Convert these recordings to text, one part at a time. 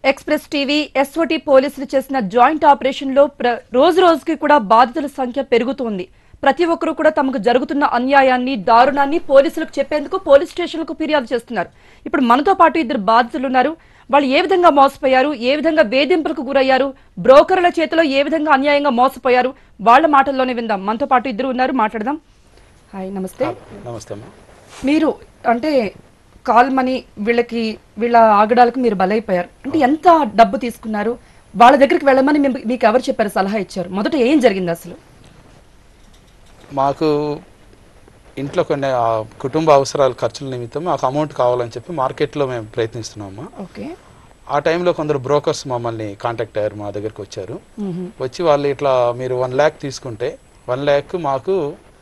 Express TV SOT పోలీసులు చేసిన joint operation లో ప్ర- రోజు రోజుకి కూడా బాధితుల సంఖ్య పెరుగుతోంది ప్రతి ఒక్కరూ కూడా తమకు జరుగుతున్న అన్యాయాన్ని దారుణాన్ని పోలీసులకు చెప్పేందుకు పోలీస్ స్టేషన్లకు ఫిర్యాదు చేస్తున్నారు ఇప్పుడు మనతో పాటు ఇద్దరు బాధితులు ఉన్నారు వాళ్ళు ఏ విధంగా మోసపోయారు ఏ విధంగా వేధింపులకు గురయ్యారు బ్రోకర్ల చేతిలో ఏ విధంగా అన్యాయంగా మోసపోయారు వాళ్ళ మాటల్లోనే విందాం మనతో పాటు ఇద్దరు ఉన్నారు మాట్లాడదాం హాయ్ నమస్తే నమస్తే అమ్మా మీరు అంటే కాల్ మనీ వీళ్ళకి వీళ్ళ ఆగడాలకు మీరు బలైపోయారు అంటే ఎంత డబ్బు తీసుకున్నారు వాళ్ళ దగ్గరికి వెళ్ళమని మేము- మీకు ఎవరు చెప్పారు సలహా ఇచ్చారు మొదట ఏం జరిగింది అసలు మాకు ఇంట్లో కొన్ని ఆ, కుటుంబ అవసరాల ఖర్చుల నిమిత్తం మాకు అమౌంట్ కావాలని చెప్పి మార్కెట్లో మేము ప్రయత్నిస్తున్నామమ్మా ఓకే ఆ టైంలో కొందరు బ్రోకర్స్ మమ్మల్ని కాంటాక్ట్ అయ్యారు మా దగ్గరికి వచ్చారు వచ్చి వాళ్ళు ఇట్లా మీరు వన్ ల్యాక్ తీసుకుంటే వన్ ల్యాక్ మాకు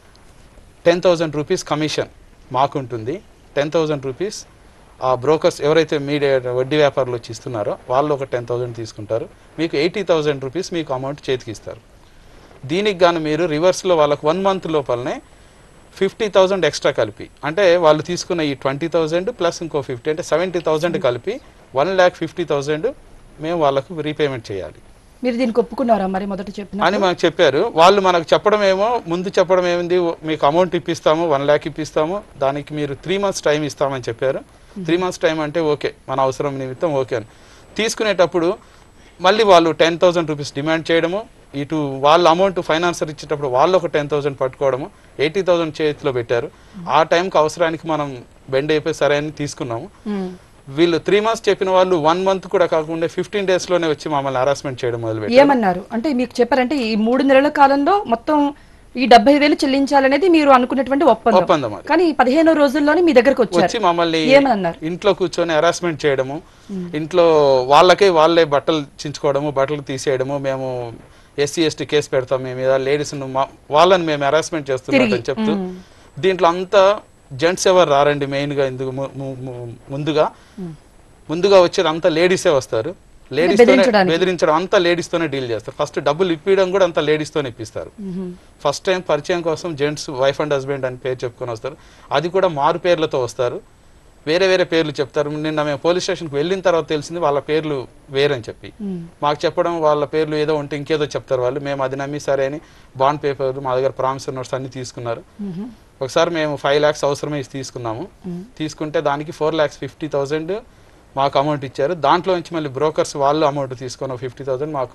టెన్ థౌజండ్ రూపీస్ కమిషన్ మాకు ఉంటుంది టెన్ థౌజండ్ రూపీస్ ఆ బ్రోకర్స్ ఎవరైతే మీడియా వడ్డీ వ్యాపారులు వచ్చి ఇస్తున్నారో వాళ్ళు ఒక టెన్ థౌజండ్ తీసుకుంటారు మీకు ఎయిటీ థౌజండ్ రూపీస్ మీకు అమౌంట్ చేతికి ఇస్తారు దీనికి గాను మీరు రివర్స్లో వాళ్ళకి వన్ మంత్ లోపలనే ఫిఫ్టీ థౌజండ్ ఎక్స్ట్రా కలిపి అంటే వాళ్ళు తీసుకున్న ఈ ట్వంటీ థౌజండ్ ప్లస్ ఇంకో ఫిఫ్టీ అంటే సెవెంటీ థౌజండ్ కలిపి వన్ ల్యాక్ ఫిఫ్టీ థౌజండ్ మేము వాళ్ళకు రీపేమెంట్ చేయాలి మీరు దీనికి ఒప్పుకున్నారా మరి మొదట చెప్పిన అని మనకు చెప్పారు వాళ్ళు మనకు చెప్పడం ఏమో ముందు చెప్పడం ఏమింది మీకు అమౌంట్ ఇప్పిస్తాము వన్ ల్యాక్ ఇప్పిస్తాము దానికి మీరు త్రీ మంత్స్ టైం ఇస్తామని చెప్పారు త్రీ మంత్స్ టైం అంటే ఓకే మన అవసరం నిమిత్తం ఓకే అని తీసుకునేటప్పుడు మళ్ళీ వాళ్ళు టెన్ థౌసండ్ రూపీస్ డిమాండ్ చేయడము ఇటు వాళ్ళ అమౌంట్ ఫైనాన్సర్ ఇచ్చేటప్పుడు వాళ్ళు ఒక టెన్ థౌసండ్ పట్టుకోవడము ఎయిటీ థౌసండ్ చేతిలో పెట్టారు ఆ టైంకి అవసరానికి మనం బెండ్ అయిపోయి సరే అని తీసుకున్నాము వీళ్ళు త్రీ మంత్స్ చెప్పిన వాళ్ళు వన్ మంత్ కూడా కాకుండా ఫిఫ్టీన్ డేస్ లోనే వచ్చి మమ్మల్ని హరాస్మెంట్ చేయడం మొదలు ఏమన్నారు అంటే మీకు చెప్పారంటే ఈ మూడు నెలల కాలంలో మొత్తం ఈ డెబ్బై వేలు చెల్లించాలనేది మీరు అనుకున్నటువంటి ఒప్పందం ఒప్పందం అది కానీ ఈ పదిహేను రోజుల్లోనే మీ దగ్గరకు వచ్చి వచ్చారు మమ్మల్ని ఏమన్నారు ఇంట్లో కూర్చొని హరాస్మెంట్ చేయడము ఇంట్లో వాళ్ళకే వాళ్ళే బట్టలు చించుకోవడము బట్టలు తీసేయడము మేము ఎస్సీ ఎస్టీ కేసు పెడతాం మీ మీద లేడీస్ వాళ్ళని మేము హరాస్మెంట్ చేస్తున్నాం చెప్తూ దీంట్లో అంతా జెంట్స్ ఎవరు రారండి మెయిన్ గా ఎందుకు ము- ము- ము- ముందుగా ముందుగా వచ్చేది అంతా లేడీసే వస్తారు లేడీస్ తోనే బెదిరించడానికి. బెదిరించడం అంతా లేడీస్ తోనే డీల్ చేస్తారు ఫస్ట్ డబ్బులు ఇప్పించడం కూడా అంతా లేడీస్ తోనే ఇప్పిస్తారు ఫస్ట్ టైం పరిచయం కోసం జెంట్స్ వైఫ్ అండ్ హస్బెండ్ అని పేరు చెప్పుకొని వస్తారు అది కూడా మారు పేర్లతో వస్తారు వేరే వేరే పేర్లు చెప్తారు నిన్న మేము పోలీస్ స్టేషన్కి వెళ్ళిన తర్వాత తెలిసింది వాళ్ళ పేర్లు వేరని చెప్పి మాకు చెప్పడం వాళ్ళ పేర్లు ఏదో ఉంటే ఇంకేదో చెప్తారు వాళ్ళు మేము అది నమ్మి సరే అని బాండ్ పేపర్ మా దగ్గర ప్రామిసర్ నోట్స్ అన్ని తీసుకున్నారు ఒకసారి మేము ఫైవ్ ల్యాక్స్ అవసరమే ఇచ్చి తీసుకున్నాము తీసుకుంటే దానికి ఫోర్ ల్యాక్స్ ఫిఫ్టీ థౌజండ్ మాకు అమౌంట్ ఇచ్చారు దాంట్లో నుంచి మళ్ళీ బ్రోకర్స్ వాళ్ళు అమౌంట్ తీసుకున్న ఫిఫ్టీ థౌజండ్ మాకు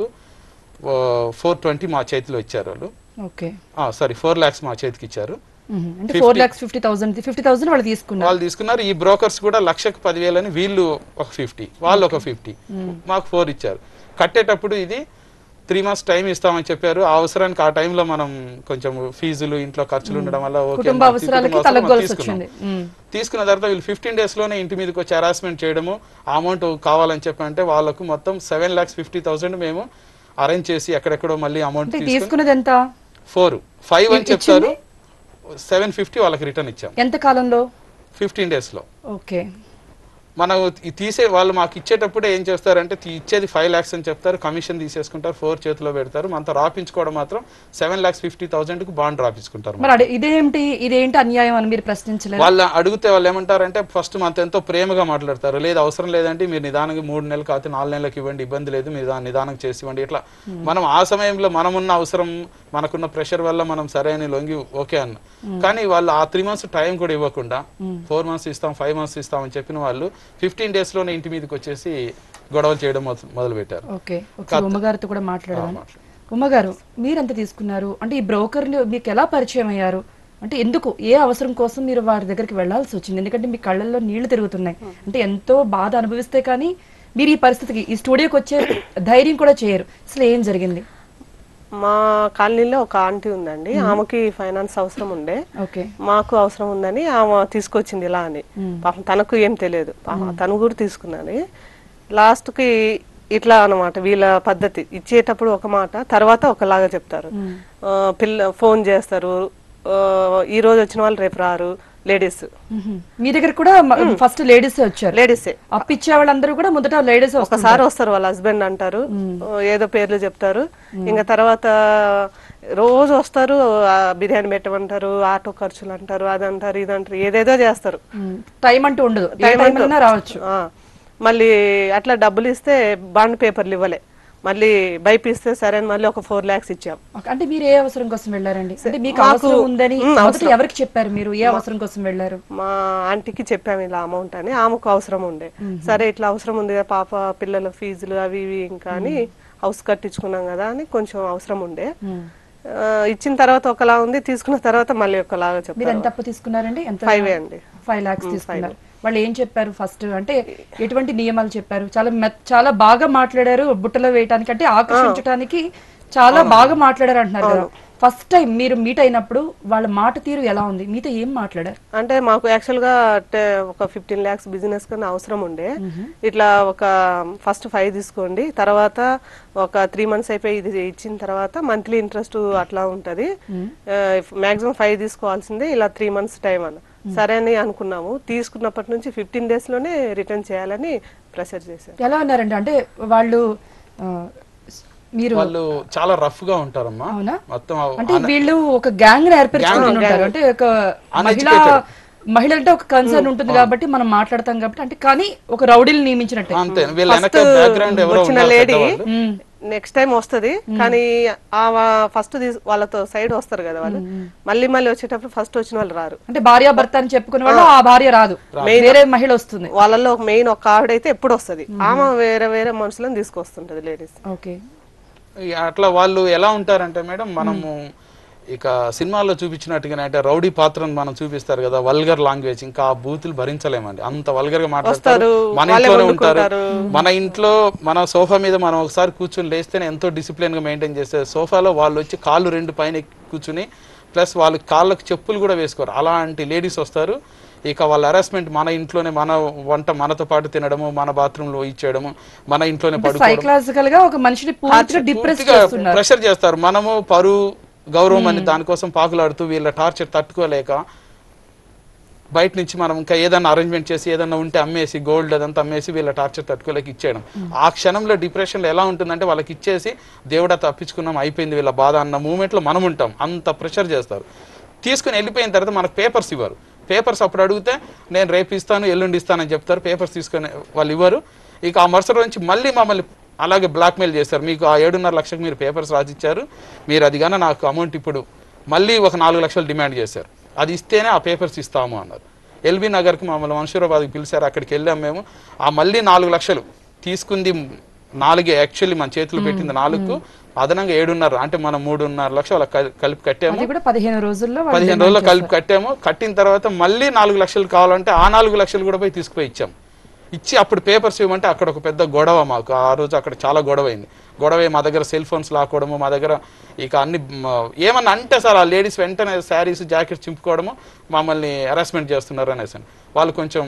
ఫోర్ ట్వంటీ మా చేతిలో ఇచ్చారు వాళ్ళు ఓకే సారీ ఫోర్ ల్యాక్స్ మా చేతికి ఇచ్చారు అంటే four lakhs fifty thousand fifty thousand వాళ్ళు తీసుకున్నారు వాళ్ళు తీసుకున్నారు ఈ బ్రోకర్స్ కూడా లక్షకు పదివేలని వీళ్ళు ఒక ఫిఫ్టీ వాళ్ళు ఒక ఫిఫ్టీ మాకు ఫోర్ ఇచ్చారు కట్టేటప్పుడు ఇది త్రీ మంత్స్ టైం ఇస్తామని చెప్పారు ఆ అవసరానికి ఆ టైంలో మనం కొంచెం ఫీజులు ఇంట్లో ఖర్చులు ఉండడం వల్ల ఓకే కుటుంబ మనం అవసరాలకి కుటుంబ అవసరం తలగొలసి తీసుకున్నాం. వచ్చింది మ్మ్. తీసుకున్న తర్వాత వీళ్ళు ఫిఫ్టీన్ డేస్ లోనే ఇంటి మీదకి వచ్చి హరాస్మెంట్ చేయడము ఆ అమౌంట్ కావాలని చెప్పి అంటే వాళ్ళకు మొత్తం సెవెన్ లాక్స్ ఫిఫ్టీ థౌసండ్ మేము అరేంజ్ చేసి ఎక్కడెక్కడో మళ్ళీ అమౌంట్ అంటే తీసుకున్నది ఎంత ఫోర్ ఫైవ్ అని ఇచ్చింది? చెప్తారు సెవెన్ ఫిఫ్టీ వాళ్ళకి రిటర్న్ ఇచ్చాం ఎంత కాలంలో ఫిఫ్టీన్ డేస్ లో ఓకే మనం ఈ తీసే వాళ్ళు మాకు ఇచ్చేటప్పుడే ఏం చేస్తారంటే తీ- ఇచ్చేది ఫైవ్ ల్యాక్స్ అని చెప్తారు కమిషన్ తీసేసుకుంటారు ఫోర్ చేతిలో పెడతారు మనతో రాపించుకోవడం మాత్రం సెవెన్ ల్యాక్స్ ఫిఫ్టీ థౌసండ్ కి బాండ్ రాపించుకుంటారు మరి అడే- ఇదేంటి ఇదేంటి అన్యాయం అని మీరు ప్రశ్నించలేదు వాళ్ళు అడిగితే వాళ్ళు ఏమంటారంటే ఫస్ట్ మనతో ఎంతో ప్రేమగా మాట్లాడతారు లేదు అవసరం లేదంటే మీరు నిదానంగా మూడు నెలలు కాకపోతే నాలుగు నెలలకు ఇవ్వండి ఇబ్బంది లేదు మీరు దాన్ని నిదానం చేసి ఇవ్వండి ఇట్లా మనం ఆ సమయంలో మనమున్న అవసరం మనకున్న ప్రెషర్ వల్ల మనం సరే అని లొంగి ఓకే అన్న కానీ వాళ్ళు ఆ త్రీ మంత్స్ టైం కూడా ఇవ్వకుండా ఫోర్ మంత్స్ ఇస్తాం ఫైవ్ మంత్స్ ఇస్తాం అని చెప్పిన వాళ్ళు ఫిఫ్టీన్ డేస్ లోనే ఇంటి మీదకి వచ్చేసి గొడవలు చేయడం మొదలు పెట్టారు ఓకే ఒకసారి ఉమ్మగారితో కూడా మాట్లాడదాం ఉమ్మగారు మీరెంత తీసుకున్నారు అంటే ఈ బ్రోకర్లు మీకు ఎలా పరిచయం అయ్యారు అంటే ఎందుకు ఏ అవసరం కోసం మీరు వారి దగ్గరికి వెళ్ళాల్సి వచ్చింది ఎందుకంటే మీ కళ్ళల్లో నీళ్లు తిరుగుతున్నాయి అంటే ఎంతో బాధ అనుభవిస్తే కానీ మీరు ఈ పరిస్థితికి ఈ స్టూడియోకి వచ్చే ధైర్యం కూడా చేయరు అసలు ఏం జరిగింది మా కాలనీలో ఒక ఆంటీ ఉందండి ఆమెకి ఫైనాన్స్ అవసరం ఉండే ఓకే మాకు అవసరం ఉందని ఆమె తీసుకొచ్చింది ఇలా అని పాపం తనకు ఏం తెలియదు పాపం తను కూడా తీసుకున్నది లాస్ట్కి ఇట్లా అన్నమాట వీళ్ళ పద్ధతి ఇచ్చేటప్పుడు ఒక మాట తర్వాత ఒకలాగా చెప్తారు ఆ, పిల్ల ఫోన్ చేస్తారు ఆ, ఈ రోజు వచ్చిన వాళ్ళు రేపు రారు లేడీస్ మ్మ్. మీ దగ్గర కూడా ఫస్ట్ లేడీస్ వచ్చారు లేడీసే అప్పిచ్చే వాళ్ళందరూ కూడా మొదట లేడీస్ ఒకసారి వస్తారు వాళ్ళ హస్బెండ్ అంటారు ఏదో పేర్లు చెప్తారు ఇంకా తర్వాత రోజు వస్తారు ఆ బిర్యానీ పెట్టమంటారు ఆటో ఖర్చులు అంటారు అది అంటారు ఇది అంటారు ఏదేదో చేస్తారు టైం అంటూ ఉండదు ఏ టైం అయినా రావచ్చు ఆ. మళ్ళీ అట్లా డబ్బులు ఇస్తే బాండ్ పేపర్లు ఇవ్వలే మళ్ళీ బైపిస్తే సరే అని మళ్ళీ ఒక ఫోర్ ల్యాక్స్ ఇచ్చాం ఓకే. అంటే మీరు ఏ అవసరం కోసం వెళ్ళారండి అంటే మీకు మాకు- అవసరం ఉందని ఉమ్, మొదట ఎవరికి చెప్పారు మీరు ఏ అవసరం కోసం వెళ్ళారు మా ఆంటీకి చెప్పాము ఇలా అమౌంట్ అని ఆమెకు అవసరం ఉండే సరే ఇట్లా అవసరం ఉంది కదా పాప పిల్లల ఫీజులు అవి ఇవి ఇంకా అని హౌస్ కట్టించుకున్నాం కదా అని కొంచెం అవసరం ఉండే ఆ, ఇచ్చిన తర్వాత ఒకలా ఉంది తీసుకున్న తర్వాత మళ్ళీ ఒకలాగా మీరు చెప్పారు ఎంత అప్పు తీసుకున్నారండి ఎంత ఫైవ్ అండి ఫైవ్ లాక్స్ తీసుకున్నారు వాళ్ళు ఏం చెప్పారు ఫస్ట్ అంటే ఎటువంటి నియమాలు చెప్పారు చాలా మెత్- చాలా బాగా మాట్లాడారు బుట్టలో వేయటానికి అంటే ఆకర్షించడానికి చాలా బాగా మాట్లాడారు అంటున్నారు కదా ఫస్ట్ టైం మీరు మీట్ అయినప్పుడు వాళ్ళ మాట తీరు ఎలా ఉంది మీతో ఏం మాట్లాడారు అంటే మాకు యాక్చువల్ గా టే- ఒక ఫిఫ్టీన్ ల్యాక్స్ బిజినెస్ కన్నా అవసరం ఉండే ఇట్లా ఒక ఫస్ట్ ఫైవ్ తీసుకోండి తర్వాత ఒక త్రీ మంత్స్ అయిపోయి ఇది ఇచ్చిన తర్వాత మంత్లీ ఇంట్రెస్ట్ అట్లా ఉంటది మాక్సిమం ఫైవ్ తీసుకోవాల్సిందే ఇలా త్రీ మంత్స్ టైం అన్న సరే అని అనుకున్నాము తీసుకున్నప్పటి నుంచి ఫిఫ్టీన్ డేస్ లోనే రిటర్న్ చేయాలని ప్రెషర్ చేశారు ఎలా అన్నారండి అంటే వాళ్ళు ఆ, మీరు వాళ్ళు చాలా రఫ్ గా ఉంటారమ్మా అవునా? మొత్తం అంటే వీళ్ళు ఒక గ్యాంగ్ ఏర్పరచుకుని ఉంటారు అంటే ఒక మహిళ మహిళ అంటే ఒక కన్సర్న్ ఉంటుంది కాబట్టి మనం మాట్లాడతాం కాబట్టి అంటే కానీ ఒక రౌడీని నియమించినట్టే అంతే వీళ్ళ వెనక బ్యాక్గ్రౌండ్ ఎవరో వచ్చిన ఉన్నారు లేడీ పెద్దవాళ్ళు. నెక్స్ట్ టైం వస్తది కానీ ఆ ఫస్ట్ వాళ్ళతో సైడ్ వస్తారు కదా వాళ్ళు మళ్ళీ మళ్ళీ వచ్చేటప్పుడు ఫస్ట్ వచ్చిన వాళ్ళు రారు అంటే భార్య భర్త అని చెప్పుకునే వాళ్ళు ఆ భార్య రాదు వేరే మహిళ వస్తుంది వాళ్ళలో ఒక మెయిన్ ఒక ఆవిడ అయితే ఎప్పుడు వస్తది ఆమె వేరే వేరే మనుషులను తీసుకొస్తుంటది లేడీస్ ఓకే ఇక అట్లా వాళ్ళు ఎలా ఉంటారంటే మేడం మనము ఇక సినిమాల్లో చూపించినట్టుగానే అంటే రౌడీ పాత్రను మనం చూపిస్తారు కదా వల్గర్ లాంగ్వేజ్ ఇంకా ఆ బూతులు భరించలేమండి అంత వల్గర్ గా మాట్లాడతారు మన వాళ్ళే ఇంట్లోనే ఉంటారు వండుకుంటారు. మన ఇంట్లో మన సోఫా మీద మనం ఒకసారి కూర్చొని లేస్తేనే ఎంతో డిసిప్లిన్ గా మెయింటైన్ చేస్తారు సోఫాలో వాళ్ళు వచ్చి కాళ్ళు రెండు పైన కూర్చుని ప్లస్ వాళ్ళు కాళ్ళకు చెప్పులు కూడా వేసుకోరు అలాంటి లేడీస్ వస్తారు ఇక వాళ్ళ హరాస్మెంట్ మన ఇంట్లోనే మన వంట మనతో పాటు తినడము మన బాత్రూమ్ లో ఇచ్చేయడము మన ఇంట్లోనే పడుకోవడం సైకలాజికల్ గా ఒక మనిషిని పూర్తిగా డిప్రెస్ పూర్తిగా చేస్తున్నారు ప్రెషర్ చేస్తారు మనము పరు గౌరవం అని దానికోసం పాకులాడుతూ వీళ్ళ టార్చర్ తట్టుకోలేక బయట నుంచి మనం ఇంకా ఏదైనా అరేంజ్మెంట్ చేసి ఏదైనా ఉంటే అమ్మేసి గోల్డ్ అదంతా అమ్మేసి వీళ్ళ టార్చర్ తట్టుకోలేక ఇచ్చేయడం ఆ క్షణంలో డిప్రెషన్ లో ఎలా ఉంటుందంటే వాళ్ళకి ఇచ్చేసి దేవుడా తప్పించుకున్నాం అయిపోయింది వీళ్ళ బాధ అన్న మూమెంట్ లో మనం ఉంటాం అంత ప్రెషర్ చేస్తారు తీసుకుని వెళ్ళిపోయిన తర్వాత మనకు పేపర్స్ ఇవ్వరు పేపర్స్ అప్పుడు అడిగితే నేను రేపు ఇస్తాను ఎల్లుండి ఇస్తానని చెప్తారు పేపర్స్ తీసుకొని వాళ్ళు ఇవ్వరు ఇక ఆ మరుసటి నుంచి మళ్ళీ మమ్మల్ని అలాగే బ్లాక్మెయిల్ చేస్తారు మీకు ఆ ఏడున్నర లక్షలకు మీరు పేపర్స్ రాసిచ్చారు మీరు అది కానీ నాకు అమౌంట్ ఇప్పుడు మళ్ళీ ఒక నాలుగు లక్షలు డిమాండ్ చేశారు అది ఇస్తేనే ఆ పేపర్స్ ఇస్తాము అన్నారు ఎల్బీ నగర్కి మమ్మల్ని మన్సూరాబాద్కి పిలిచారు అక్కడికి వెళ్ళాం మేము ఆ మళ్ళీ నాలుగు లక్షలు తీసుకుంది నాలుగే యాక్చువల్లీ మన చేతులు పెట్టింది నాలుగు అదనంగా ఏడున్నర అంటే మనం మూడున్నర లక్షలు వాళ్ళకి కలి- కలిపి కట్టాము అది కూడా పదిహేను రోజుల్లో వాళ్ళు పదిహేను రోజుల్లో కలిపి కట్టాము కట్టిన తర్వాత మళ్ళీ నాలుగు లక్షలు కావాలంటే ఆ నాలుగు లక్షలు కూడా పోయి తీసుకుపోయి ఇచ్చాం ఇచ్చి అప్పుడు పేపర్స్ ఇవ్వమంటే అక్కడ ఒక పెద్ద గొడవ మాకు ఆ రోజు అక్కడ చాలా గొడవ అయింది గొడవ అయ్యి మా దగ్గర సెల్ ఫోన్స్ లాక్కోవడము మా దగ్గర ఇక అన్ని మ, ఏమన్నా అంటే సార్ ఆ లేడీస్ వెంటనే శారీస్ జాకెట్స్ చింపుకోవడము మమ్మల్ని హెరాస్మెంట్ చేస్తున్నారు అనేసి వాళ్ళు కొంచెం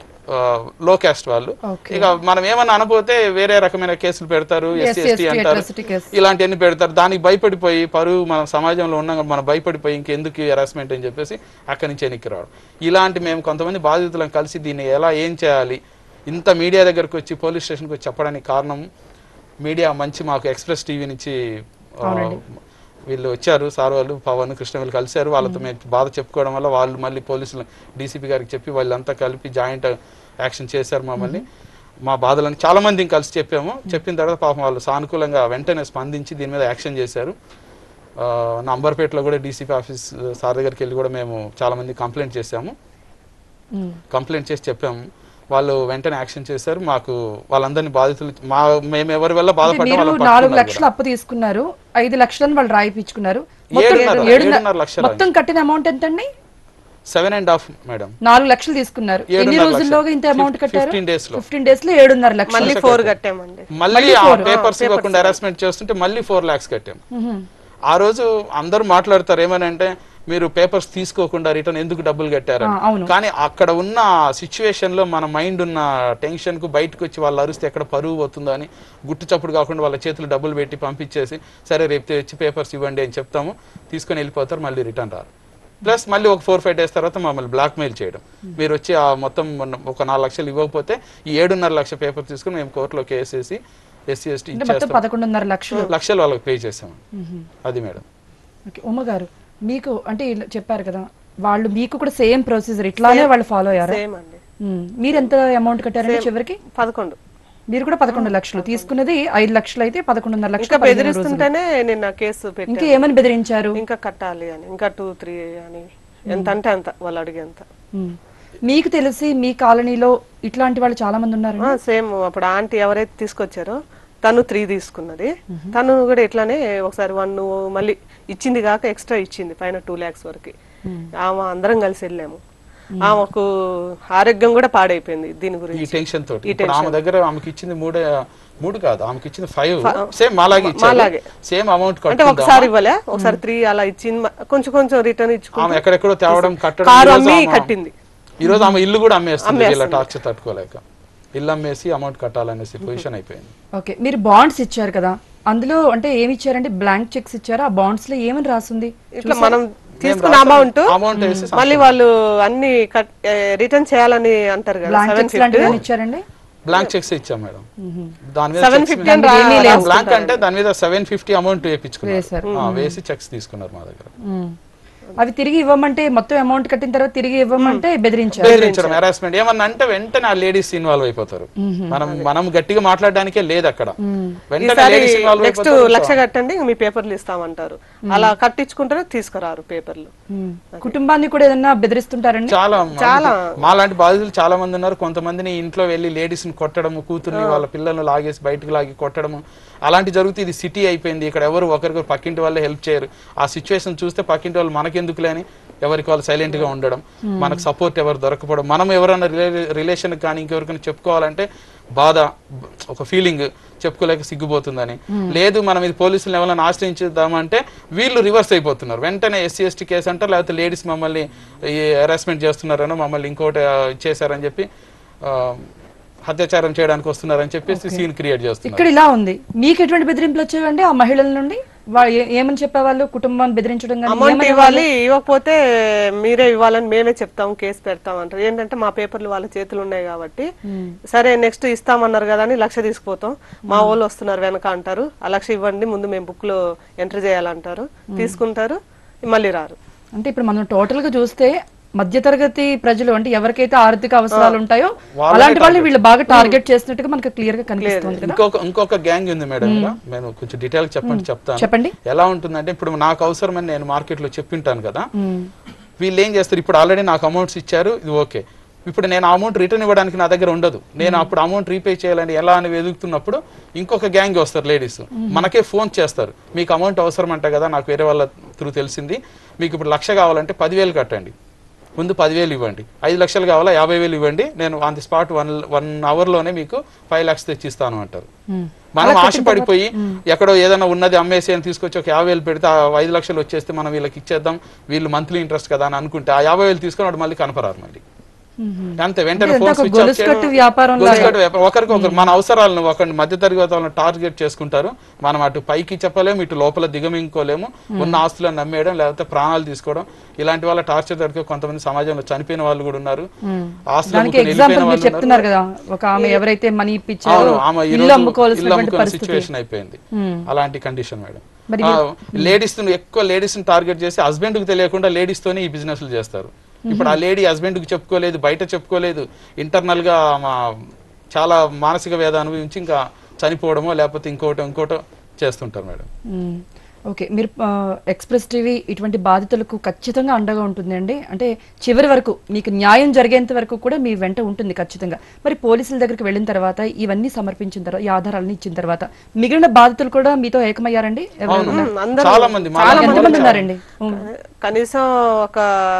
లో క్యాస్ట్ వాళ్ళు Okay. ఇక మనం ఏమన్నా అనపోతే వేరే రకమైన కేసులు పెడతారు ఎస్సీ SC, ఎస్టీ అంటారు atrocity case. ఇలాంటివన్నీ పెడతారు దానికి భయపడిపోయి పరువు మన సమాజంలో ఉన్నాం కాబట్టి మనం భయపడిపోయి ఇంకెందుకు హెరాస్మెంట్ అని చెప్పేసి అక్కడి నుంచి ఎన్నిక రావడం ఇలాంటి మేము కొంతమంది బాధితులను కలిసి దీన్ని ఎలా ఏం చేయాలి ఇంత మీడియా దగ్గరకు వచ్చి పోలీస్ స్టేషన్కి వచ్చి చెప్పడానికి కారణం మీడియా మంచి మాకు ఎక్స్ప్రెస్ టీవీ నుంచి ఆ, వీళ్ళు వచ్చారు సార్ వాళ్ళు పవన్ కృష్ణ వీళ్ళు కలిశారు వాళ్ళతో మేము బాధ చెప్పుకోవడం వల్ల వాళ్ళు మళ్ళీ పోలీసులు డీసీపీ గారికి చెప్పి వాళ్ళంతా కలిపి జాయింట్ యాక్షన్ చేశారు మమ్మల్ని మా బాధలను చాలా మందిని కలిసి చెప్పాము చెప్పిన తర్వాత పాపం వాళ్ళు సానుకూలంగా వెంటనే స్పందించి దీని మీద యాక్షన్ చేశారు ఆ, నంబర్పేటలో కూడా డీసీపీ ఆఫీస్ సార్ దగ్గరికి వెళ్ళి కూడా మేము చాలా మంది కంప్లైంట్ చేశాము ఉమ్. కంప్లైంట్ చేసి చెప్పాము వాళ్ళు వెంటనే యాక్షన్ చేశారు మాకు వాళ్ళందరినీ బాధితులు మా మేము ఎవరి వల్ల అంటే బాధపడ్డా మీరు వాళ్ళని నాలుగు పట్టుకున్నారు లక్షలు అప్పు తీసుకున్నారు ఐదు లక్షలను వాళ్ళు రాయిపించుకున్నారు మొత్తం ఏడున్నర- ఏడున్నర- ఏడున్నర లక్షలు మొత్తం కట్టిన అమౌంట్ ఎంతండి సెవెన్ అండ్ హాఫ్ మేడం నాలుగు లక్షలు తీసుకున్నారు ఎన్ని ఏడున్నర రోజుల్లోగా లక్షలు. ఇంత అమౌంట్ ఫిఫ్- కట్టారు 15 days లో. ఫిఫ్టీన్ డేస్ లో ఏడున్నర లక్షలు మళ్ళీ ఫోర్ కట్టామండి మళ్ళీ ఆ పేపర్స్ ఇవ్వకుండా హెరాస్మెంట్ చేస్తుంటే మళ్ళీ ఫోర్ లాక్స్ కట్టాము మ్మ్. ఆ రోజు అందరూ మాట్లాడతారు ఏమని అంటే మీరు పేపర్స్ తీసుకోకుండా రిటర్న్ ఎందుకు డబ్బులు కట్టారు ఆ, అవును. కానీ అక్కడ ఉన్న సిచ్యువేషన్ లో మన మైండ్ ఉన్న టెన్షన్ కు బయటకు వచ్చి వాళ్ళు అరిస్తే ఎక్కడ పరువు పోతుందో అని గుట్టు చప్పుడు కాకుండా వాళ్ళ చేతులు డబ్బులు పెట్టి పంపించేసి సరే రేపు తెచ్చి పేపర్స్ ఇవ్వండి అని చెప్తాము తీసుకొని వెళ్ళిపోతారు మళ్ళీ రిటర్న్ రారు ప్లస్ మళ్ళీ ఒక ఫోర్ ఫైవ్ డేస్ తర్వాత మమ్మల్ని బ్లాక్ మెయిల్ చేయడం మీరు వచ్చి ఆ మొత్తం మొన్న ఒక నాలుగు లక్షలు ఇవ్వకపోతే ఈ ఏడున్నర లక్ష పేపర్ తీసుకుని మేము కోర్టులో కేసు వేసి ఎస్సీ ఎస్టీ అంటే మొత్తం పదకొండున్నర లక్షలు లక్షలు వాళ్ళకి పే చేసాము మ్మ్. అది మేడం ఓకే ఉమ్మ గారు మీకు అంటే ఇలా చెప్పారు కదా వాళ్ళు మీకు కూడా సేమ్ ప్రొసీజర్ ఇట్లానే వాళ్ళు ఫాలో అయ్యారా సేమ్ అండి ఉమ్. మీరు ఎంత అమౌంట్ కట్టారండి చివరికి పదకొండు మీరు కూడా పదకొండు లక్షలు తీసుకున్నది ఐదు లక్షలు అయితే పదకొండున్నర ఇంకా లక్షలు పదిహేను రోజులు. బెదిరిస్తుంటేనే నిన్న కేసు పెట్టి ఇంకా ఏమని బెదిరించారు ఇంకా కట్టాలి అని ఇంకా టూ త్రీ అని ఎంత అంటే అంత వాళ్ళు అడిగేంత ఉమ్. మీకు తెలిసి మీ కాలనీలో ఇట్లాంటి వాళ్ళు చాలా మంది ఉన్నారు సేమ్ అప్పుడు ఆంటీ ఎవరైతే తీసుకొచ్చారో తను త్రీ తీసుకున్నది తను కూడా ఇట్లానే ఒకసారి వన్ మళ్ళీ ఇచ్చింది కాక ఎక్స్ట్రా ఇచ్చింది పైన టూ ల్యాక్స్ వరకు ఆమె అందరం కలిసి వెళ్ళాము ఆమెకు ఆరోగ్యం కూడా పాడైపోయింది దీని ఈ గురించి టెన్షన్ తోటి ఇప్పుడు ఆమె దగ్గర ఆమెకి ఇచ్చింది మూడే మూడు కాదు ఆమెకి ఇచ్చింది ఫైవ్ సేమ్ మాలాగే ఇచ్చారు మాలాగే. సేమ్ అమౌంట్ అంటే కట్టుకుందాం ఒకసారి ఇవ్వలే ఒకసారి త్రీ అలా ఇచ్చింది మ- కొంచెం కొంచెం రిటర్న్ ఇచ్చుకుంటూ ఆమె ఎక్కడెక్కడో తేవడం కట్టడం కారు ఈ రోజు అమ్మి ఆమె- కట్టింది ఈ రోజు ఆమె ఇల్లు కూడా అమ్మేస్తుంది వీళ్ళ టార్చర్ తట్టుకోలేక ఇల్లు అమ్మేసి అమౌంట్ కట్టాలనేసి పొజిషన్ అయిపోయింది ఓకే మీరు బాండ్స్ ఇచ్చారు కదా అందులో అంటే ఏమి ఇచ్చారంటే బ్లాంక్ చెక్స్ ఇచ్చారా ఆ బాండ్స్ లో ఏమని రాసింది ఇట్లా మనం తీసుకున్న అమౌంట్ అమౌంట్ వేసి మళ్ళీ వాళ్ళు అన్ని రిటర్న్ చేయాలని అంటారు కదా బ్లాంక్ సెవెన్ చెక్స్ లాంటివి ఏమైనా ఇచ్చారండి బ్లాంక్ చెక్స్ ఇచ్చాం మేడం దాని మీద సెవెన్ checks ఫిఫ్టీ అని మీద- బ్లాంక్ అంటే దాని మీద సెవెన్ ఫిఫ్టీ అమౌంట్ వేయించుకున్నారు వేశారు. ఆ, వేసి చెక్స్ తీసుకున్నారు మా దగ్గర ఉమ్. అవి తిరిగి ఇవ్వమంటే మొత్తం అమౌంట్ కట్టిన తర్వాత తిరిగి ఇవ్వమంటే బెదిరించారు బెదిరించడం హెరాస్మెంట్ ఏమన్నా అంటే వెంటనే ఆ లేడీస్ ఇన్వాల్వ్ అయిపోతారు మనం మనం గట్టిగా మాట్లాడడానికే లేదు అక్కడ వెంటనే ఈసారి లేడీస్ ఇన్వాల్వ్ నెక్స్ట్ అయిపోతారు లక్ష కట్టండి ఇంక మీ పేపర్లు ఇస్తామంటారు అలా కట్టించుకుంటారు తీసుకురారు పేపర్లు ఉమ్. కుటుంబాన్ని కూడా ఏదన్నా బెదిరిస్తుంటారండి చాలా మంది- మాలాంటి బాధితులు చాలా మంది ఉన్నారు కొంతమందిని ఇంట్లో వెళ్ళి లేడీస్ ని కొట్టడము కూతుర్ని వాళ్ళ పిల్లల్ని లాగేసి బయటకు లాగి కొట్టడము అలాంటి జరుగుతుంది ఇది సిటీ అయిపోయింది ఇక్కడ ఎవరు ఒకరికొకరు పక్కింటి వాళ్ళే హెల్ప్ చేయరు ఆ సిచ్యువేషన్ చూస్తే పక్కింటి వాళ్ళు మనకెందుకులే అని ఎవరికి వాళ్ళు సైలెంట్ గా ఉండడం మనకు సపోర్ట్ ఎవరు దొరకపోవడం మనం ఎవరైనా రిలేషన్ కానీ ఇంకెవరికైనా చెప్పుకోవాలంటే బాధ ఒక ఫీలింగ్ చెప్పుకోలేక సిగ్గుపోతుందని లేదు మనం ఇది పోలీసులను ఎవరైనా ఆశ్రయించుదామంటే వీళ్ళు రివర్స్ అయిపోతున్నారు వెంటనే ఎస్సీ ఎస్టీ కేసు అంటారు లేకపోతే లేడీస్ మమ్మల్ని ఈ హెరాస్మెంట్ చేస్తున్నారనో మమ్మల్ని ఇంకోటి ఆ, చేశారని చెప్పి ఆ, అత్యాచారం చేయడానికి వస్తున్నారని చెప్పేసి సీన్ క్రియేట్ చేస్తున్నారు ఇక్కడ ఇలా ఉంది మీకు ఎటువంటి బెదిరింపులు వచ్చేవండి ఆ మహిళల నుండి వా- ఏ- ఏమని చెప్పేవాళ్ళు కుటుంబాన్ని బెదిరించడం కానీ అమౌంట్ ఇవ్వాలి ఇవ్వకపోతే మీరే ఇవ్వాలని మేమే చెప్తాం కేసు పెడతాం అంటారు ఏంటంటే మా పేపర్లు వాళ్ళ చేతులు ఉన్నాయి కాబట్టి సరే నెక్స్ట్ ఇస్తామన్నారు కదా అని లక్ష తీసుకుపోతాం మా వాళ్ళు వస్తున్నారు వెనక అంటారు ఆ లక్ష ఇవ్వండి ముందు మేము బుక్ లో ఎంటర్ చేయాలంటారు తీసుకుంటారు మళ్ళీ రారు అంటే ఇప్పుడు మనం టోటల్ గా చూస్తే మధ్యతరగతి ప్రజలు అంటే ఎవరికైతే ఆర్థిక అవసరాలు ఉంటాయో అలాంటి వాళ్ళని వీళ్ళు బాగా టార్గెట్ చేసినట్టుగా మనకు క్లియర్ గా కనిపిస్తుంది కదా ఇంకొక ఇంకొక గ్యాంగ్ ఉంది మేడం ఇక్కడ. నేను కొంచెం డీటెయిల్ చెప్పండి చెప్తాను చెప్పండి ఎలా ఉంటుందంటే ఇప్పుడు నాకు అవసరమని నేను మార్కెట్ లో చెప్పింటాను కదా వీళ్ళు ఏం చేస్తారు ఇప్పుడు ఆల్రెడీ నాకు అమౌంట్స్ ఇచ్చారు ఇది ఓకే ఇప్పుడు నేను అమౌంట్ రిటర్న్ ఇవ్వడానికి నా దగ్గర ఉండదు నేను అప్పుడు అమౌంట్ రీపే చేయాలని ఎలా అని వెతుకుతున్నప్పుడు ఇంకొక గ్యాంగ్ వస్తారు లేడీస్ మనకే ఫోన్ చేస్తారు మీకు అమౌంట్ అవసరం అంట కదా నాకు వేరే వాళ్ళ త్రూ తెలిసింది మీకు ఇప్పుడు లక్ష కావాలంటే పదివేలు కట్టండి ముందు పదివేలు ఇవ్వండి ఐదు లక్షలు కావాలా యాభై వేలు ఇవ్వండి నేను ఆన్ ది స్పాట్ వన్ వన్ అవర్లోనే మీకు ఫైవ్ లాక్స్ తెచ్చిస్తాను అంటారు ఉమ్. మనం ఆశపడిపోయి ఎక్కడో ఏదైనా ఉన్నది అమ్మేసి అని తీసుకొచ్చి ఒక యాభై వేలు పెడితే ఆ ఐదు లక్షలు వచ్చేస్తే మనం వీళ్ళకి ఇచ్చేద్దాం వీళ్ళు మంత్లీ ఇంట్రెస్ట్ కదా అని అనుకుంటే ఆ యాభై వేలు తీసుకొని వాడు మళ్ళీ కనపరారు మళ్ళీ మ్మ్. అంతే వెంటనే ఇదంతా ఫోన్ ఒక స్విచ్ ఆఫ్ గొలుసు చేయడం, కట్టు వ్యాపారం గొలుసు కట్టు వ్యాపారం. ఒకరికి ఒకరు మన అవసరాలను ఒకరిని మధ్య తరగతి వాళ్ళని టార్గెట్ చేసుకుంటారు మనం అటు పైకి చెప్పలేము ఇటు లోపల దిగమింగుకోలేము ఉన్న ఆస్తులను నమ్మేయడం లేకపోతే ప్రాణాలు తీసుకోవడం ఇలాంటి వాళ్ళ టార్చర్ దొరికే కొంతమంది సమాజంలో చనిపోయిన వాళ్ళు కూడా ఉన్నారు మ్మ్. ఆస్తులు దానికి అమ్ముకుని ఎగ్జాంపుల్ వెళ్ళిపోయిన మీరు వాళ్ళు చెప్తున్నారు కదా ఒక ఆమె ఎవరైతే మనీ ఇప్పించారో అవును ఆమె ఈ ఇల్లు రోజు అమ్ముకోవాల్సినటువంటి ఇల్లు అమ్ముకునే పరిస్థితి సిచ్యువేషన్ అయిపోయింది మ్మ్. అలాంటి కండిషన్ మేడం మరి లేడీస్ ఎక్కువ లేడీస్ ని టార్గెట్ చేసి హస్బెండ్ కి తెలియకుండా లేడీస్ తోనే ఈ బిజినెస్లు చేస్తారు ఇప్పుడు ఆ లేడీ హస్బెండ్ కి చెప్పుకోలేదు బయట చెప్పుకోలేదు ఇంటర్నల్ గా మా చాలా మానసిక వేద అనుభవించి ఇంకా చనిపోవడమో లేకపోతే ఇంకోటో ఇంకోటో చేస్తుంటారు మేడం మ్మ్. ఓకే మీరు ఆ, ఎక్స్ప్రెస్ టీవీ ఇటువంటి బాధితులకు ఖచ్చితంగా అండగా ఉంటుందండి అంటే చివరి వరకు మీకు న్యాయం జరిగేంత వరకు కూడా మీ వెంట ఉంటుంది ఖచ్చితంగా మరి పోలీసుల దగ్గరికి వెళ్ళిన తర్వాత ఇవన్నీ సమర్పించిన తర్వాత ఈ ఆధారాలన్నీ ఇచ్చిన తర్వాత మిగిలిన బాధితులు కూడా మీతో ఏకమయ్యారండి ఎవరు ఉమ్, అందరూ చాలా మంది మా ఎంతమంది ఉన్నారండి ఉమ్. కనీసం ఒక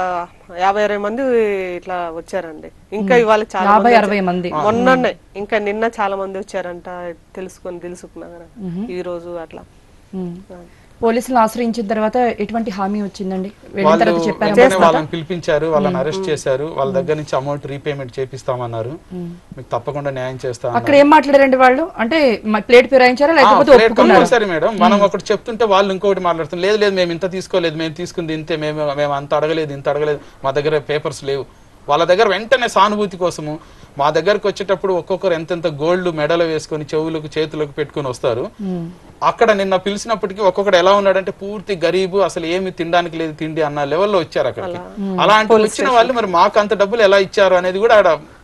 యాభై అరవై మంది ఇట్లా వచ్చారండి ఇంకా ఇవాళ చాలా యాభై మంది అరవై మంది వచ్చారు. మొన్ననే ఇంకా నిన్న చాలా మంది వచ్చారంట తెలుసుకొని తెలుసుకున్నా ఈ రోజు అట్లా మ్మ్. పోలీసులను ఆశ్రయించిన తర్వాత ఎటువంటి హామీ వచ్చిందండి వెళ్ళిన వాళ్ళు తర్వాత చెప్పారు వెంటనే వాళ్ళని పిలిపించారు వాళ్ళని అరెస్ట్ చేశారు వాళ్ళ దగ్గర నుంచి అమౌంట్ రీపేమెంట్ చేపిస్తామన్నారు మీకు తప్పకుండా న్యాయం చేస్తాం అక్కడ ఏం మాట్లాడారండి వాళ్ళు అంటే మ- ప్లేట్ ఫిరాయించారా లేకపోతే ఒప్పుకున్నారా సరే మేడం మనం ఒకటి చెప్తుంటే వాళ్ళు ఇంకొకటి మాట్లాడుతున్నారు లేదు లేదు మేము ఇంత తీసుకోలేదు మేము తీసుకుంది ఇంతే మేము మేము అంత అడగలేదు ఇంత అడగలేదు మా దగ్గర పేపర్స్ లేవు వాళ్ళ దగ్గర వెంటనే సానుభూతి కోసము మా దగ్గరకు వచ్చేటప్పుడు ఒక్కొక్కరు ఎంతెంత గోల్డ్ మెడలు వేసుకొని చెవులకు చేతులకు పెట్టుకొని వస్తారు అక్కడ నిన్న పిలిచినప్పటికీ ఒక్కొక్కడు ఎలా ఉన్నాడంటే పూర్తి గరీబు అసలు ఏమి తినడానికి లేదు తిండి అన్న లెవెల్లో వచ్చారు అక్కడికి అలాంటి వచ్చిన వాళ్ళు మరి మాకు అంత డబ్బులు ఎలా ఇచ్చారు అనేది కూడా ఆడ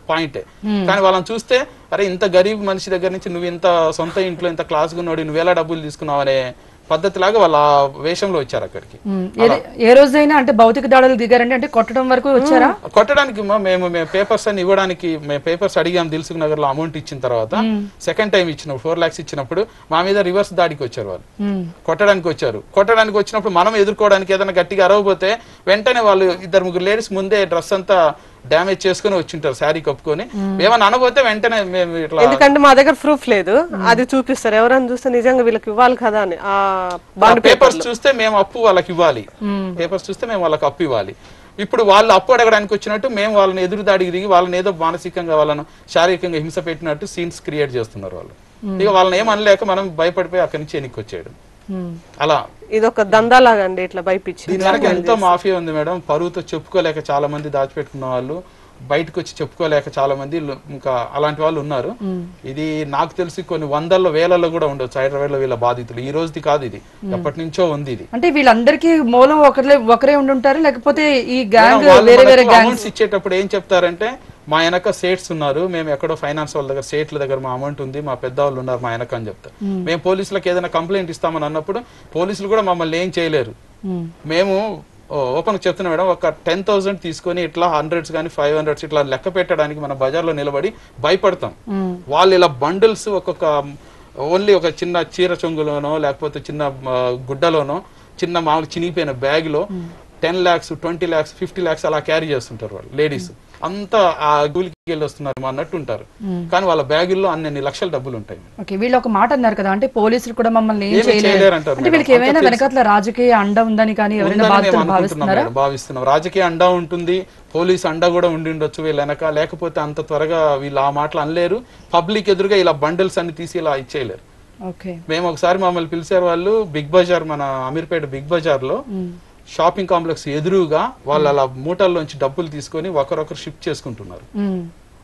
పాయింటే కానీ వాళ్ళని చూస్తే అరే ఇంత గరీబ్ మనిషి దగ్గర నుంచి నువ్వు ఇంత సొంత ఇంట్లో ఇంత క్లాస్ ఉన్నోడి నువ్వు ఎలా డబ్బులు తీసుకున్నావు అనే పద్ధతి లాగా వాళ్ళ ఆ వేషంలో వచ్చారు అక్కడికి ఉమ్, ఏది- ఏ రోజైనా అంటే భౌతిక దాడులు దిగారండి అంటే కొట్టడం వరకు వచ్చారా కొట్టడానికి మా- మేము మేము పేపర్స్ అని ఇవ్వడానికి మేము పేపర్స్ అడిగాం దిల్సుఖ్ నగర్ లో అమౌంట్ ఇచ్చిన తర్వాత సెకండ్ టైం ఇచ్చినప్పుడు ఫోర్ లాక్స్ ఇచ్చినప్పుడు మా మీద రివర్స్ దాడికి వచ్చారు వాళ్ళు ఉమ్, కొట్టడానికి వచ్చారు కొట్టడానికి వచ్చినప్పుడు మనం ఎదుర్కోవడానికి ఏదైనా గట్టిగా అరవబోతే వెంటనే వాళ్ళు ఇద్దరు ముగ్గురు లేడీస్ ముందే డ్రెస్ అంతా డ్యామేజ్ చేసుకుని వచ్చింటారు శారీ కప్పుకొని ఏమన్నా అనబోతే వెంటనే మేము ఇట్లా ఎందుకంటే మా దగ్గర ప్రూఫ్ లేదు అది చూపిస్తారు ఎవరైనా చూస్తే నిజంగా వీళ్ళకి ఇవ్వాలి కదా అని ఆ బాండ్ పేపర్స్ చూస్తే మేము అప్పు వాళ్ళకి ఇవ్వాలి పేపర్స్ చూస్తే మేము వాళ్ళకి అప్పు ఇవ్వాలి ఇప్పుడు వాళ్ళు అప్పు అడగడానికి వచ్చినట్టు మేము వాళ్ళని ఎదురు దాడికి దిగి వాళ్ళని ఏదో మానసికంగా వాళ్ళను శారీరకంగా హింస పెట్టినట్టు సీన్స్ క్రియేట్ చేస్తున్నారు వాళ్ళు ఇక వాళ్ళని ఏం అనలేక మనం భయపడిపోయి అక్కడి నుంచి వెనక్కి వచ్చేయడం ఉమ్, అలా ఇది ఒక దందాలాగా అండి ఇట్లా భయపించి దీని వెనక ఎంతో మాఫియా ఉంది మేడం పరువుతో చెప్పుకోలేక చాలా మంది దాచిపెట్టుకున్న వాళ్ళు బయటకు వచ్చి చెప్పుకోలేక చాలా మంది లు- ఇంకా అలాంటి వాళ్ళు ఉన్నారు ఇది నాకు తెలిసి కొన్ని వందల్లో వేలలో కూడా ఉండొచ్చు హైదరాబాద్ లో వీళ్ళ బాధితులు ఈ రోజుది కాదు ఇది ఎప్పటి నుంచో ఉంది ఇది అంటే వీళ్ళందరికీ మూలం ఒకరే ఒకరే ఉండుంటారు లేకపోతే ఈ గ్యాంగ్ వాళ్ళు వేరే వేరే మనకు గ్యాంగ్స్ అమౌంట్స్ ఇచ్చేటప్పుడు ఏం చెప్తారంటే మా వెనక సేట్స్ ఉన్నారు మేము ఎక్కడో ఫైనాన్స్ వాళ్ళ దగ్గర సేట్ల దగ్గర మా అమౌంట్ ఉంది మా పెద్ద వాళ్ళు ఉన్నారు మా వెనక అని చెప్తారు మేము పోలీసులకు ఏదైనా కంప్లైంట్ ఇస్తామని అన్నప్పుడు పోలీసులు కూడా మమ్మల్ని ఏం చేయలేరు మేము ఓపెన్ చెప్తున్నా మేడం ఒక టెన్ థౌసండ్ తీసుకొని ఇట్లా హండ్రెడ్స్ కానీ ఫైవ్ హండ్రెడ్స్ ఇట్లా లెక్క పెట్టడానికి మన బజార్లో నిలబడి భయపడతాం వాళ్ళు ఇలా బండిల్స్ ఒక్కొక్క ఓన్లీ ఒక చిన్న చీర చెంగులోనో లేకపోతే చిన్న ఆ, గుడ్డలోనో చిన్న మామూలు చినిగిపోయిన బ్యాగ్ లో ten lakhs twenty lakhs fifty lakhs అలా క్యారీ చేస్తుంటారు వాళ్ళు లేడీస్ అంతా ఆ కూలికి వెళ్ళి వస్తున్నారు అన్నట్టు ఉంటారు కానీ వాళ్ళ బ్యాగుల్లో అన్ని లక్షల డబ్బులు ఉంటాయి ఓకే వీళ్ళు ఒక మాట అన్నారు కదా అంటే పోలీసులు కూడా మమ్మల్ని ఏం ఏమీ చేయలేరు చేయలేరంటారు అంటే మేడం. వీళ్ళకి ఏమైనా వెనకాతల రాజకీయ అండ ఉందని కానీ ఎవరైనా ఉందని మేము బాధితులు అనుకుంటున్నాం భావిస్తున్నారా మేడం, భావిస్తున్నాం రాజకీయ అండా ఉంటుంది పోలీస్ అండా కూడా ఉండి ఉండొచ్చు వీళ్ళ వెనక లేకపోతే అంత త్వరగా వీళ్ళు ఆ మాటలు అనలేరు పబ్లిక్ ఎదురుగా ఇలా బండిల్స్ అన్ని తీసి ఇలా ఇచ్చేయలేరు ఓకే మేము ఒకసారి మమ్మల్ని పిలిచారు వాళ్ళు బిగ్ బజార్ మన అమీర్పేట బిగ్ బజార్ లో షాపింగ్ కాంప్లెక్స్ ఎదురుగా వాళ్ళు అలా మూటల్లోంచి డబ్బులు తీసుకొని ఒకరొకరు షిఫ్ట్ చేసుకుంటున్నారు ఉమ్,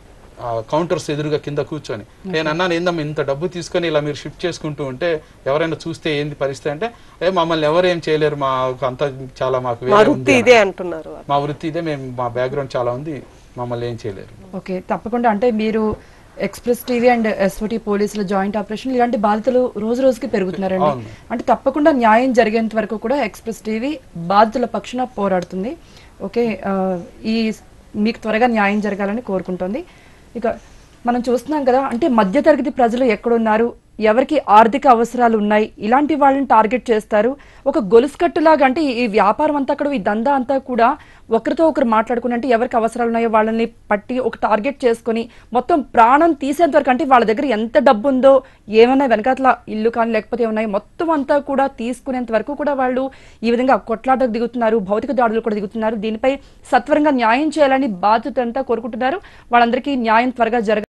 ఆ కౌంటర్స్ ఎదురుగా కింద కూర్చొని నేను అన్నాను ఏందమ్మా ఇంత డబ్బు తీసుకొని ఇలా మీరు షిఫ్ట్ చేసుకుంటూ ఉంటే ఎవరైనా చూస్తే ఏంది పరిస్థితి అంటే ఏ మమ్మల్ని ఎవరు ఏం చేయలేరు మాకు అంతా చాలా మాకు మా వేరే ఉంది వృత్తి ఇదే అంటున్నారు వాళ్ళు. మా వృత్తి ఇదే మేము మా బ్యాక్గ్రౌండ్ చాలా ఉంది మమ్మల్ని ఏం చేయలేరు ఓకే తప్పకుండా అంటే మీరు ఎక్స్ప్రెస్ టీవీ అండ్ ఎస్ఓటి పోలీసుల జాయింట్ ఆపరేషన్ ఇలాంటి బాధితులు రోజు రోజుకి పెరుగుతున్నారండి అవును. అంటే తప్పకుండా న్యాయం జరిగేంత వరకు కూడా ఎక్స్ప్రెస్ టీవీ బాధితుల పక్షాన పోరాడుతుంది ఓకే ఆ, ఈ మీకు త్వరగా న్యాయం జరగాలని కోరుకుంటుంది ఇక మనం చూస్తున్నాం కదా అంటే మధ్యతరగతి ప్రజలు ఎక్కడున్నారు ఎవరికి ఆర్థిక అవసరాలు ఉన్నాయి ఇలాంటి వాళ్ళని టార్గెట్ చేస్తారు ఒక గొలుసు కట్టులాగా అంటే ఈ వ్యాపారం అంతా కూడా ఈ దందా అంతా కూడా ఒకరితో ఒకరు మాట్లాడుకుని అంటే ఎవరికి అవసరాలు ఉన్నాయో వాళ్ళని పట్టి ఒక టార్గెట్ చేసుకొని మొత్తం ప్రాణం తీసేంత వరకు అంటే వాళ్ళ దగ్గర ఎంత డబ్బు ఉందో ఏమైనా వెనకాతల ఇల్లు కానీ లేకపోతే ఏమన్నాయి మొత్తం అంతా కూడా తీసుకునేంత వరకు కూడా వాళ్ళు ఈ విధంగా కొట్లాటకు దిగుతున్నారు భౌతిక దాడులు కూడా దిగుతున్నారు దీనిపై సత్వరంగా న్యాయం చేయాలని బాధ్యత అంతా కోరుకుంటున్నారు వాళ్ళందరికీ న్యాయం త్వరగా జరగ